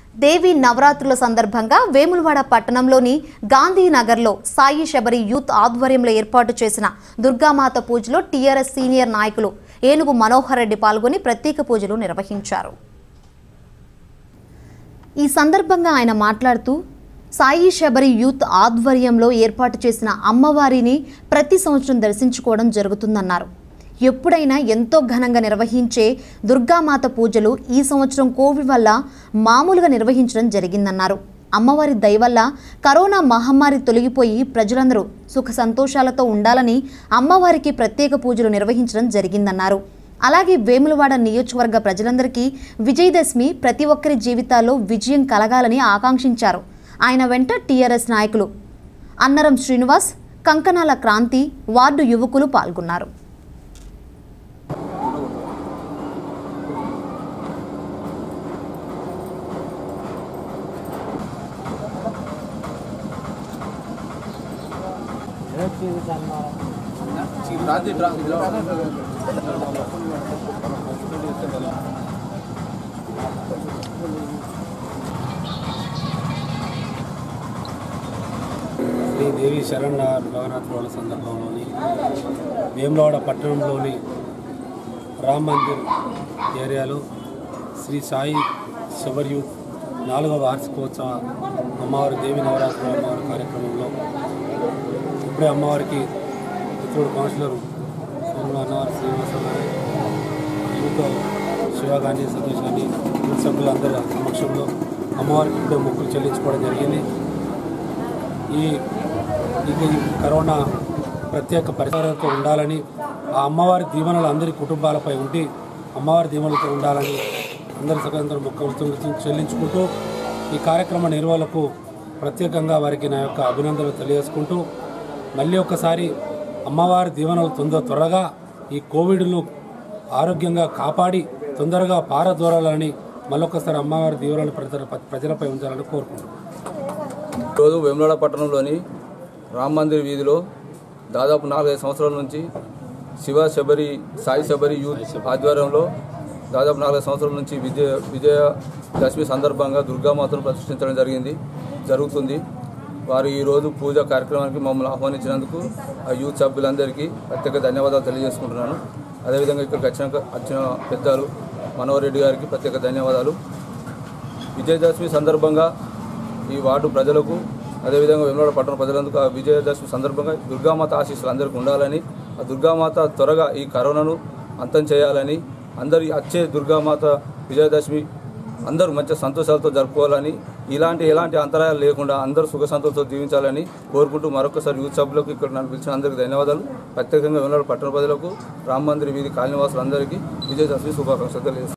దేవి నవరాత్రుల సందర్భంగా వేములవాడ పట్టణంలోని గాంధీనగర్లో సాయి శబరి యూత్ ఆధ్వర్యంలో ఏర్పాటు చేసిన దుర్గామాత పూజలో టీఆర్ఎస్ సీనియర్ నాయకులు ఏనుగు మనోహర్ రెడ్డి పాల్గొని ప్రత్యేక పూజలు నిర్వహించారు ఈ సందర్భంగా ఆయన మాట్లాడుతూ సాయి శబరి యూత్ ఆధ్వర్యంలో ఏర్పాటు చేసిన అమ్మవారిని ప్రతి సంవత్సరం దర్శించుకోవడం జరుగుతుందన్నారు ఎప్పుడైనా ఎంతో ఘనంగా నిర్వహించే దుర్గామాత పూజలు ఈ సంవత్సరం కోవిడ్ వల్ల మామూలుగా నిర్వహించడం జరిగిందన్నారు అమ్మవారి దయ వల్ల కరోనా మహమ్మారి తొలగిపోయి ప్రజలందరూ సుఖ సంతోషాలతో ఉండాలని అమ్మవారికి ప్రత్యేక పూజలు నిర్వహించడం జరిగిందన్నారు అలాగే వేములవాడ నియోజకవర్గ ప్రజలందరికీ విజయదశమి ప్రతి ఒక్కరి జీవితాల్లో విజయం కలగాలని ఆకాంక్షించారు ఆయన వెంట టీఆర్ఎస్ నాయకులు అన్నరం శ్రీనివాస్ కంకణాల క్రాంతి వార్డు యువకులు పాల్గొన్నారు శ్రీ దేవి శరణ్ నవరాత్రుల సందర్భంలోని వేములవాడ పట్టణంలోని రామ్ మందిర్ ఏరియాలో శ్రీ సాయి శబర్యు నాలుగవ వార్షికోత్సవ అమ్మవారి దేవి నవరాత్రుల అమ్మవారి కార్యక్రమంలో ఇప్పుడే అమ్మవారికి మిత్రుడు కౌన్సిలర్ సోమల అన్నవారి శ్రీనివాసరావు గారి యువత శివ కానీ సతీష్ కానీ యూత్ సభ్యులందరి సమక్షంలో అమ్మవారికి ఇప్పుడే మొక్కులు చెల్లించుకోవడం జరిగింది ఈ ఇక ఈ కరోనా ప్రత్యేక పరిసరాలతో ఉండాలని ఆ అమ్మవారి దీవెనలు అందరి కుటుంబాలపై ఉండి అమ్మవారి దీవెనలతో ఉండాలని అందరి సగందరూ మొక్కలు చెల్లించుకుంటూ ఈ కార్యక్రమ నిర్వహణకు ప్రత్యేకంగా వారికి నా యొక్క అభినందనలు తెలియజేసుకుంటూ మళ్ళీ ఒకసారి అమ్మవారి దీవెనలు తొందర త్వరగా ఈ కోవిడ్ను ఆరోగ్యంగా కాపాడి తొందరగా పారదోరాలని మళ్ళొకసారి అమ్మవారి దీవెనలు ప్రజల ప్రజలపై ఉంచాలని కోరుకుంటున్నాను ఈరోజు వేములవాడ పట్టణంలోని రామ్ మందిర్ వీధిలో దాదాపు నాలుగైదు సంవత్సరాల నుంచి శివ శబరి సాయి శబరి యూత్ ఆధ్వర్యంలో దాదాపు నాలుగైదు సంవత్సరాల నుంచి విజయ విజయ దశమి సందర్భంగా దుర్గామాతను ప్రతిష్ఠించడం జరిగింది జరుగుతుంది వారు ఈరోజు పూజ కార్యక్రమానికి మమ్మల్ని ఆహ్వానించినందుకు ఆ యూత్ సభ్యులందరికీ ప్రత్యేక ధన్యవాదాలు తెలియజేసుకుంటున్నాను అదేవిధంగా ఇక్కడికి వచ్చిన వచ్చిన పెద్దలు మనోహర్ రెడ్డి గారికి ప్రత్యేక ధన్యవాదాలు విజయదశమి సందర్భంగా ఈ వార్డు ప్రజలకు అదేవిధంగా వేములవాడ పట్టణ ప్రజలందుకు ఆ విజయదశమి సందర్భంగా దుర్గామాత ఆశీస్సులు అందరికీ ఉండాలని ఆ దుర్గామాత త్వరగా ఈ కరోనాను అంతం చేయాలని అందరి వచ్చే దుర్గామాత విజయదశమి అందరూ మంచి సంతోషాలతో జరుపుకోవాలని ఇలాంటి ఎలాంటి అంతరాయాలు లేకుండా అందరూ సుఖ సంతోషంతో జీవించాలని కోరుకుంటూ మరొకసారి యూత్ సభ్యులకు ఇక్కడ నన్ను పిలిచిన అందరికీ ధన్యవాదాలు ప్రత్యేకంగా వేములవాడ పట్టణ ప్రజలకు రామ మందిర్ వీధి కాలనివాసులందరికీ విజయదశమి శుభాకాంక్షలు తెలియజేస్తున్నాను